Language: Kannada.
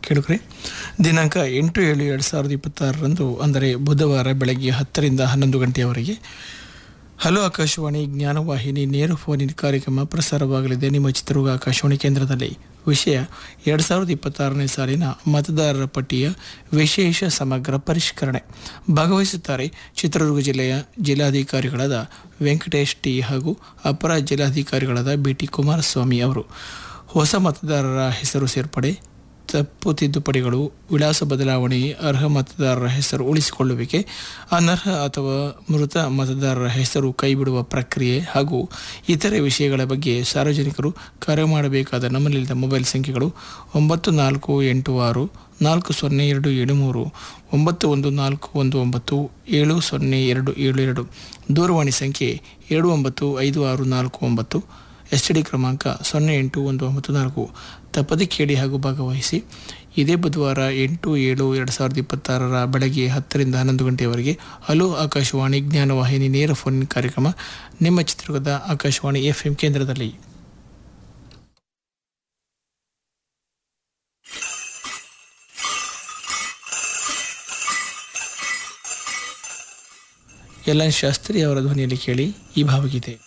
ಕೇಳುಗ್ರೆ ದಿನಾಂಕ ಎಂಟು ಏಳು ಎರಡು ಸಾವಿರದ ಇಪ್ಪತ್ತಾರರಂದು ಅಂದರೆ ಬುಧವಾರ ಬೆಳಗ್ಗೆ ಹತ್ತರಿಂದ ಹನ್ನೊಂದು ಗಂಟೆಯವರೆಗೆ ಹಲೋ ಆಕಾಶವಾಣಿ ಜ್ಞಾನವಾಹಿನಿ ನೇರ ಫೋನಿನ ಕಾರ್ಯಕ್ರಮ ಪ್ರಸಾರವಾಗಲಿದೆ ನಿಮ್ಮ ಚಿತ್ರದುರ್ಗ ಆಕಾಶವಾಣಿ ಕೇಂದ್ರದಲ್ಲಿ ವಿಷಯ ಎರಡು ಸಾವಿರದ ಇಪ್ಪತ್ತಾರನೇ ಸಾಲಿನ ಮತದಾರರ ಪಟ್ಟಿಯ ವಿಶೇಷ ಸಮಗ್ರ ಪರಿಷ್ಕರಣೆ ಭಾಗವಹಿಸುತ್ತಾರೆ ಚಿತ್ರದುರ್ಗ ಜಿಲ್ಲೆಯ ಜಿಲ್ಲಾಧಿಕಾರಿಗಳಾದ ವೆಂಕಟೇಶ್ ಟಿ ಹಾಗೂ ಅಪರ ಜಿಲ್ಲಾಧಿಕಾರಿಗಳಾದ ಬಿ ಟಿ ಕುಮಾರಸ್ವಾಮಿ ಅವರು ಹೊಸ ಮತದಾರರ ಹೆಸರು ಸೇರ್ಪಡೆ ತಪ್ಪು ತಿದ್ದುಪಡಿಗಳು ವಿಳಾಸ ಬದಲಾವಣೆ ಅರ್ಹ ಮತದಾರರ ಹೆಸರು ಉಳಿಸಿಕೊಳ್ಳುವಿಕೆ ಅನರ್ಹ ಅಥವಾ ಮೃತ ಮತದಾರರ ಹೆಸರು ಕೈಬಿಡುವ ಪ್ರಕ್ರಿಯೆ ಹಾಗೂ ಇತರೆ ವಿಷಯಗಳ ಬಗ್ಗೆ ಸಾರ್ವಜನಿಕರು ಕರೆ ಮಾಡಬೇಕಾದ ನಮ್ಮಲ್ಲಿದ್ದ ಮೊಬೈಲ್ ಸಂಖ್ಯೆಗಳು ಒಂಬತ್ತು ನಾಲ್ಕು ಎಂಟು ಆರು ನಾಲ್ಕು ಸೊನ್ನೆ ಎರಡು ಏಳು ಮೂರು ಒಂಬತ್ತು ಒಂದು ನಾಲ್ಕು ಒಂದು ಒಂಬತ್ತು ಏಳು ಸೊನ್ನೆ ಎರಡು ಏಳು ಎರಡು ದೂರವಾಣಿ ಸಂಖ್ಯೆ ಏಳು ಒಂಬತ್ತು ಐದು ಆರು ನಾಲ್ಕು ಒಂಬತ್ತು ಎಸ್ ಡಿ ಕ್ರಮಾಂಕ ಸೊನ್ನೆ ಎಂಟು ಒಂದು ಒಂಬತ್ತು ನಾಲ್ಕು ತಪ್ಪದೆ ಕೇಳಿ ಹಾಗೂ ಭಾಗವಹಿಸಿ ಇದೇ ಬುಧವಾರ ಎಂಟು ಏಳು ಎರಡು ಸಾವಿರದ ಇಪ್ಪತ್ತಾರರ ಬೆಳಗ್ಗೆ ಹತ್ತರಿಂದ ಹನ್ನೊಂದು ಗಂಟೆಯವರೆಗೆ ಹಲೋ ಆಕಾಶವಾಣಿ ಜ್ಞಾನವಾಹಿನಿ ನೇರ ಫೋನ್ ಕಾರ್ಯಕ್ರಮ ನಿಮ್ಮ ಚಿತ್ರದುರ್ಗದ ಆಕಾಶವಾಣಿ ಎಫ್ ಎಂ ಕೇಂದ್ರದಲ್ಲಿ ಎಲ್ ಎನ್ ಶಾಸ್ತ್ರಿ ಅವರ ಧ್ವನಿಯಲ್ಲಿ ಕೇಳಿ ಈ ಭಾವಗೀತೆ